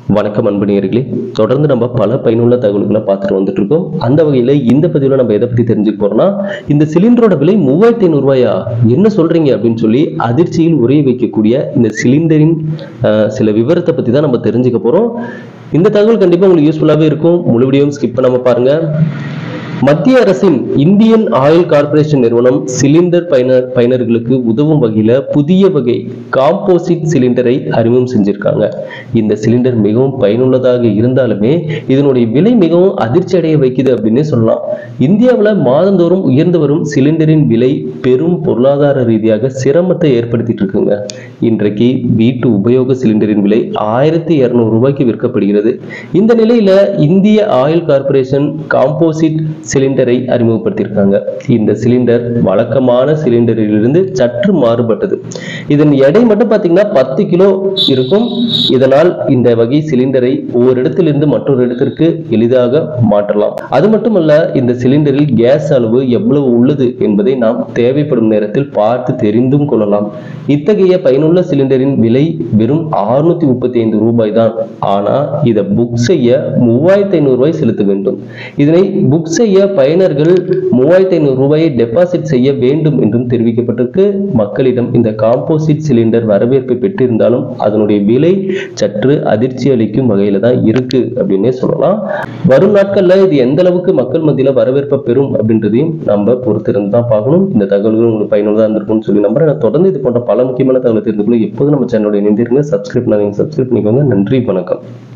வணக்கம் அன்பணியர்களே தொடர்ந்து நம்ம பல பயனுள்ள தகவல்களை பார்த்துட்டு வந்துட்டு இருக்கோம் அந்த வகையில இந்த பதிவுல நம்ம எதை பத்தி தெரிஞ்சுக்க போறோம்னா இந்த சிலிண்டரோட விலை மூவாயிரத்தி ஐநூறு ரூபாயா என்ன சொல்றீங்க அப்படின்னு சொல்லி அதிர்ச்சியில் உரைய வைக்கக்கூடிய இந்த சிலிண்டரின் அஹ், சில விவரத்தை பத்தி தான் நம்ம தெரிஞ்சுக்க போறோம் இந்த தகவல் கண்டிப்பா உங்களுக்கு யூஸ்ஃபுல்லாவே இருக்கும் முழு வீடியோவும் ஸ்கிப் பண்ணாம பாருங்க மத்திய அரசின் இந்தியன் ஆயில் கார்ப்பரேஷன் நிறுவனம் சிலிண்டர் பயனர் பயனர்களுக்கு உதவும் வகையில புதிய வகை காம்போசிட் சிலிண்டரை அறிமுகம் செஞ்சிருக்காங்க இந்த சிலிண்டர் மிகவும் பயனுள்ளதாக இருந்தாலுமே இதனுடைய விலை மிகவும் அதிர்ச்சி அடைய வைக்குது அப்படின்னு சொல்லலாம் இந்தியாவுல மாதந்தோறும் உயர்ந்து வரும் சிலிண்டரின் விலை பெரும் பொருளாதார ரீதியாக சிரமத்தை ஏற்படுத்திட்டு இருக்குங்க இன்றைக்கு வீட்டு உபயோக சிலிண்டரின் விலை ஆயிரத்தி இருநூறு ரூபாய்க்கு விற்கப்படுகிறது இந்த நிலையில இந்திய ஆயில் கார்ப்பரேஷன் காம்போசிட் சிலிண்டரை அறிமுகப்படுத்தியிருக்காங்க இந்த சிலிண்டர் வழக்கமான சிலிண்டரிலிருந்து சற்று மாறுபட்டது இதன் எடை மட்டும் பாத்தீங்கன்னா பத்து கிலோ இருக்கும் இதனால் இந்த வகை சிலிண்டரை ஒரு இடத்திலிருந்து மற்றொரு இடத்திற்கு எளிதாக மாற்றலாம் அது மட்டுமல்ல இந்த சிலிண்டரில் கேஸ் அளவு எவ்வளவு உள்ளது என்பதை நாம் தேவைப்படும் நேரத்தில் பார்த்து தெரிந்தும் கொள்ளலாம் இத்தகைய பயனுள்ள சிலிண்டரின் விலை வெறும் 635 முப்பத்தி ஐந்து ரூபாய் தான் ஆனா இதை புக் செய்ய மூவாயிரத்தி ஐநூறு ரூபாய் செலுத்த வேண்டும் இதனை புக் செய்ய பயனர்கள் மூவாயிரத்தி ஐநூறு ரூபாயை டெபாசிட் செய்ய வேண்டும் என்றும் தெரிவிக்கப்பட்டிருக்கு மக்களிடம் இந்த காம்போசிட் சிலிண்டர் வரவேற்பை பெற்றிருந்தாலும் அதனுடைய விலை சற்று அதிர்ச்சி அளிக்கும் வகையில தான் இருக்கு அப்படின்னே சொல்லலாம் வரும் நாட்கள்ல இது எந்த அளவுக்கு மக்கள் மத்தியில வரவேற்பை பெறும் அப்படின்றதையும் நம்ம பொறுத்திருந்து தான் பார்க்கணும் இந்த தகவல்கள் உங்களுக்கு பயனுள்ளதா இருந்திருக்கும்னு சொல்லி நம்புறேன் நான் தொடர்ந்து இது போன்ற பல முக்கியமான தகவலை தெரிந்து கொள்ள எப்போதும் நம்ம சேனலோட இணைந்திருங்க சப்ஸ்கிரைப் பண்ணாதீங்க சப்ஸ்கிரைப் பண்ணிக்கோங்க நன்றி வணக்கம்